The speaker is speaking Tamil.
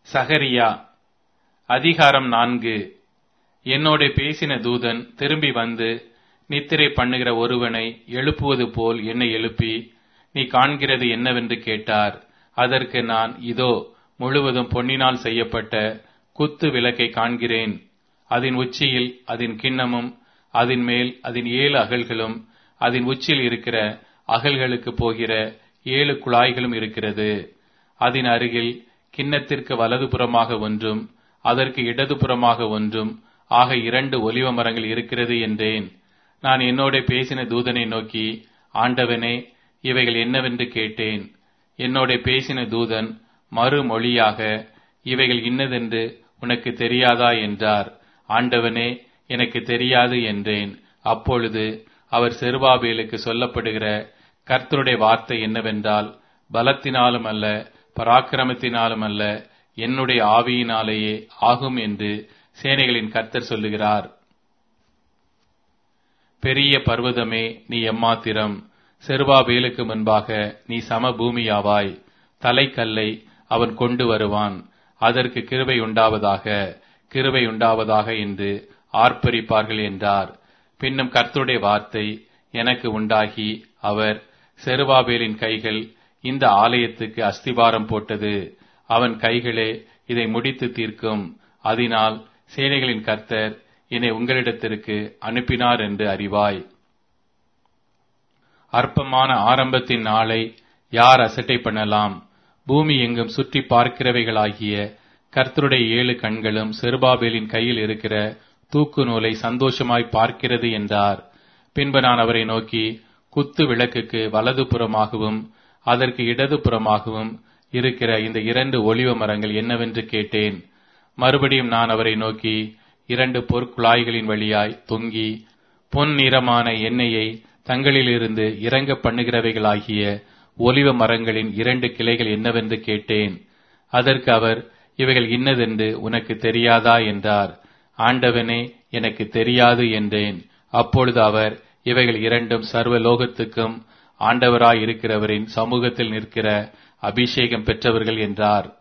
சகரியா அதிகாரம் நான்கு என்னோட பேசின தூதன் திரும்பி வந்து நித்திரை பண்ணுகிற ஒருவனை எழுப்புவது போல் என்னை எழுப்பி நீ காண்கிறது என்னவென்று கேட்டார் அதற்கு நான் இதோ முழுவதும் பொன்னினால் செய்யப்பட்ட குத்து விளக்கை காண்கிறேன் அதன் உச்சியில் அதன் கிண்ணமும் அதன் மேல் அதன் ஏழு அகல்களும் அதன் உச்சியில் இருக்கிற அகல்களுக்கு போகிற ஏழு குழாய்களும் இருக்கிறது அதன் அருகில் கிண்ணத்திற்கு வலதுபுறமாக ஒன்றும் அதற்கு இடதுபுறமாக ஒன்றும் ஆக இரண்டு ஒலிவ மரங்கள் இருக்கிறது என்றேன் நான் என்னோட பேசின தூதனை நோக்கி ஆண்டவனே இவைகள் என்னவென்று கேட்டேன் என்னோட பேசின தூதன் மறுமொழியாக இவைகள் இன்னதென்று உனக்கு தெரியாதா என்றார் ஆண்டவனே எனக்கு தெரியாது என்றேன் அப்பொழுது அவர் செருபாபேலுக்கு சொல்லப்படுகிற கர்த்தருடைய வார்த்தை என்னவென்றால் பலத்தினாலும் அல்ல பராக்கிரமத்தினாலும் அல்ல என்னுடைய ஆவியினாலேயே ஆகும் என்று சேனைகளின் கர்த்தர் சொல்லுகிறார் பெரிய பர்வதமே நீ எம்மாத்திரம் செருபாபேலுக்கு முன்பாக நீ சமபூமியாவாய் தலைக்கல்லை அவன் கொண்டு வருவான் அதற்கு கிருபை உண்டாவதாக கிருபை உண்டாவதாக என்று ஆர்ப்பரிப்பார்கள் என்றார் பின்னும் கர்த்தருடைய வார்த்தை எனக்கு உண்டாகி அவர் செருபாபேலின் கைகள் இந்த ஆலயத்துக்கு அஸ்திபாரம் போட்டது அவன் கைகளே இதை முடித்து தீர்க்கும் அதனால் சேனைகளின் கர்த்தர் என்னை உங்களிடத்திற்கு அனுப்பினார் என்று அறிவாய் அற்பமான ஆரம்பத்தின் நாளை யார் அசட்டை பண்ணலாம் பூமி எங்கும் சுற்றி பார்க்கிறவைகளாகிய கர்த்தருடைய ஏழு கண்களும் செருபாபேலின் கையில் இருக்கிற தூக்கு நூலை சந்தோஷமாய் பார்க்கிறது என்றார் பின்பு நான் அவரை நோக்கி குத்து விளக்குக்கு வலதுபுறமாகவும் அதற்கு இடதுபுறமாகவும் இருக்கிற இந்த இரண்டு ஒளிவ மரங்கள் என்னவென்று கேட்டேன் மறுபடியும் நான் அவரை நோக்கி இரண்டு பொற்குழாய்களின் வழியாய் தொங்கி பொன் நிறமான எண்ணெயை தங்களிலிருந்து இறங்க பண்ணுகிறவைகளாகிய ஒலிவ மரங்களின் இரண்டு கிளைகள் என்னவென்று கேட்டேன் அதற்கு அவர் இவைகள் இன்னதென்று உனக்கு தெரியாதா என்றார் ஆண்டவனே எனக்கு தெரியாது என்றேன் அப்பொழுது அவர் இவைகள் இரண்டும் சர்வ லோகத்துக்கும் ஆண்டவராய் இருக்கிறவரின் சமூகத்தில் நிற்கிற அபிஷேகம் பெற்றவர்கள் என்றார்